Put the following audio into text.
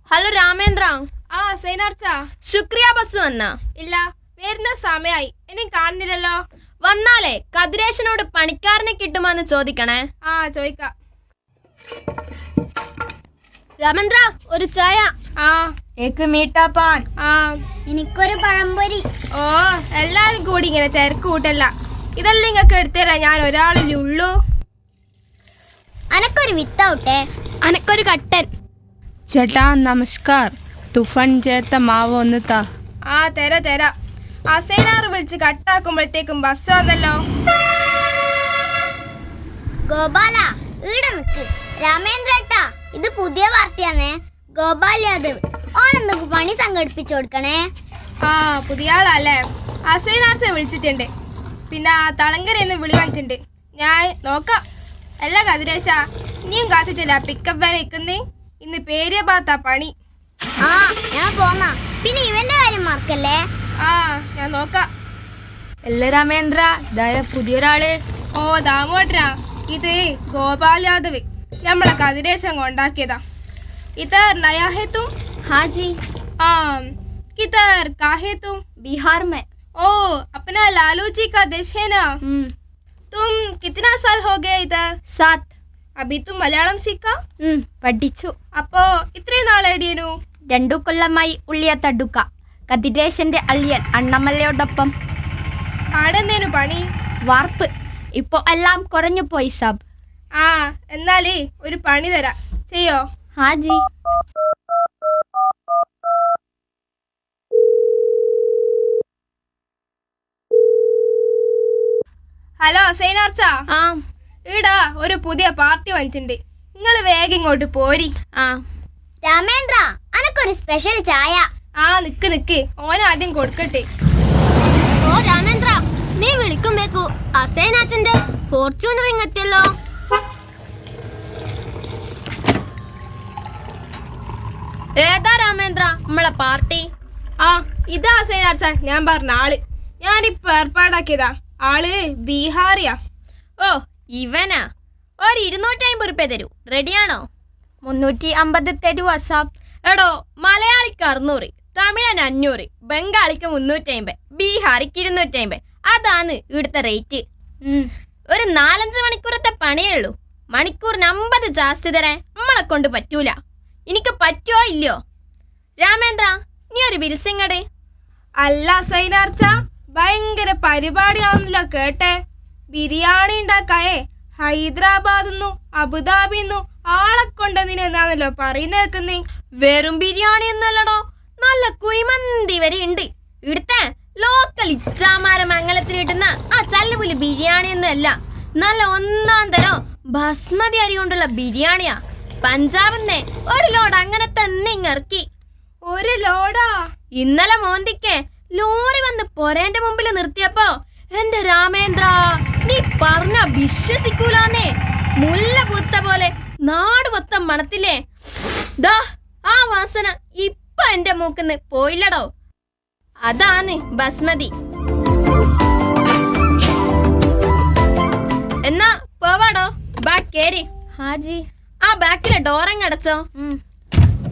hello Ramendra ആ സൈനാർച്ച ശുക്രിയ bus വന്ന ഇല്ല വരുന്ന സമയായി ഇനി കാണുന്നില്ലല്ലോ വന്നാലേ കതിരേശനോട് പണിക്കാരനെ കിട്ടുമോന്ന് ചോദിക്കണേ ആ ചോദിക്കാം രാമേന്ദ്ര ഒരു ചായ ആ ഏക്ക് മീട്ടാ പാൻ ആ എനിക്കൊരു പഴംപൊരി ഓ എല്ലാരും കൂടി ഇങ്ങനെ തിരക്ക് കൂട്ടല്ല ഇതെല്ലാം നിങ്ങൾക്ക് എടുത്തുതരാം ഞാൻ ഒരാളില്ലേ ഉള്ളൂ അനക്കൊരു വിത്തൗട്ടെ അനക്കൊരു കട്ടൻ ചേട്ടാ നമസ്കാർ തുഫൻ ചേർത്ത മാവ് ഒന്ന് താ ആ തരാ തരാ അസൈനാറ് വിളിച്ച് കട്ടാക്കുമ്പോഴത്തേക്കും ബസ് വന്നല്ലോ ഗോപാല ഈടെ നിക്ക് രാമേന്ദ്രേട്ടാ ഇത് പുതിയ പാർട്ടിയാണേ ഗോപാൽ യാദവ് ഓനെന്തൊക്കെ പണി സംഘടിപ്പിച്ചു കൊടുക്കണേ ആ പുതിയ ആളല്ലേ അസൈനാർസെ വിളിച്ചിട്ടുണ്ട് പിന്നെ ആ തളങ്കരയെന്ന് വിളി വന്നിട്ടുണ്ട് ഞാൻ നോക്കാം അല്ല കതിരേശ ഇനിയും കാത്തിട്ടില്ല പിക്കപ്പ് വാൻ നിൽക്കുന്നേ ഇന്ന് പേരിയ ഭാഗത്താ പണി ആ ഞാൻ പോന്നാ പിന്നെ ഇവന്റെ കാര്യം മറക്കല്ലേ ആ ഞാൻ നോക്കാം അല്ല രാമേന്ദ്ര ഇതായ പുതിയൊരാള് ഓ ദാമോട്ടരാ ഇത് ഗോപാൽ യാദവ് നമ്മളെ കതിരേശം കൊണ്ടാക്കിയതാ ഇതർ നയാ ഹേ തും हाँ जी ആ किधर का है तुम बिहार में ओ अपना लालू जी का देश है ना हम्म, तुम कितना साल हो गए इधर सात अभी तुम मलयाളം सीखा ഉം, പഠിച്ചു അപ്പോ ഇത്രയും നാളെടിയനു രണ്ടു കൊല്ലമായി ഉള്ളിയ തടുക്ക കതിരേശന്റെ അള്ളിയൻ അണ്ണമല്ലയോടൊപ്പം ആടെന്തേനു പണി വാർപ്പ് ഇപ്പോ എല്ലാം കുറഞ്ഞു പോയി സബ് ആ എന്നാലേ ഒരു പണി തരാം ചെയ്യോ हाँ जी ഹലോ സൈനാർച്ച ആ ഈടാ ഒരു പുതിയ പാർട്ടി വന്നിട്ടുണ്ട് നിങ്ങൾ വേഗം ഇങ്ങോട്ട് പോരി ആ രാമേന്ദ്ര അനക്കൊരു സ്പെഷ്യൽ ചായ ആ നിക്ക് നിക്ക് ഓൻ ആദ്യം കൊടുക്കട്ടെ ഓ രാമേന്ദ്ര നീ വിളിക്കുമ്പേക്കു അസേനാച്ചന്റെ ഫോർച്യൂണർ ഇങ്ങെത്തിയല്ലോ ഏതാ രാമേന്ദ്ര നമ്മളെ പാർട്ടി ആ ഇതാ സൈനാർച്ച ഞാൻ പറഞ്ഞ ആള് ഞാനിപ്പോ ഏർപ്പാടാക്കിയതാ ആള് ബീഹാറിയാ ഓ ഇവനാ ഒരു ഇരുന്നൂറ്റി അമ്പത് റുപ്യ തരൂ റെഡിയാണോ മുന്നൂറ്റി അമ്പത് തരൂ അസാബ് എടോ മലയാളിക്ക് അറുന്നൂറ് തമിഴന് അഞ്ഞൂറ് ബംഗാളിക്ക് മുന്നൂറ്റി അമ്പത് ബീഹാറിക്ക് ഇരുന്നൂറ്റി അമ്പത് അതാണ് ഇവിടുത്തെ റേറ്റ് ഒരു നാലഞ്ച് മണിക്കൂറത്തെ പണിയേ ഉള്ളൂ മണിക്കൂറിന് അമ്പത് ജാസ്തി തരാൻ നമ്മളെ കൊണ്ട് പറ്റൂല എനിക്ക് പറ്റുമോ ഇല്ലയോ രാമേന്ദ്ര നീ ഒരു ബിൽസിങ്ങട് അല്ല സൈനാർച്ച ഭയങ്കര പരിപാടിയാവുന്നല്ലോ കേട്ടെ ബിരിയാണി ഉണ്ടാക്കായേ ഹൈദരാബാദിന്നു അബുദാബിന്നു ആളെ കൊണ്ടുവന്നിന് എന്നാണല്ലോ പറയുന്ന കേക്കുന്നേ വെറും ബിരിയാണി എന്നല്ലടോ നല്ല കുഴിമന്തി വരെ ഉണ്ട് ഇവിടുത്തെ ലോക്കൽ ഇച്ചാമാര മംഗലത്തിൽ കിട്ടുന്ന ആ ചല്ലുപുലി ബിരിയാണി ഒന്നല്ല നല്ല ഒന്നാം തരം ബസ്മതി അരി കൊണ്ടുള്ള ബിരിയാണിയാ പഞ്ചാബിന്നെ ഒരു ലോഡ് അങ്ങനെ തന്നെ ഇങ്ങിറക്കി ഒരു ലോഡാ ഇന്നലെ മോന്തിക്ക് ലോറി വന്ന് പൊരേന്റെ മുമ്പിൽ നിർത്തിയപ്പോ എന്റെ രാമേന്ദ്ര നീ പറഞ്ഞ വിശ്വസിക്കൂലാന്നേ മുല്ല പൂത്ത പോലെ നാട് മൊത്തം മണത്തില്ലേ ദാ ആ വാസന ഇപ്പൊ എന്റെ മൂക്കുന്ന് പോയില്ലടോ അതാന്ന് ബസ്മതി എന്നാ പോവാടോ ബാ കേറി ഹാജി ആ ബാക്കിലെ ഡോറങ്ങടച്ചോ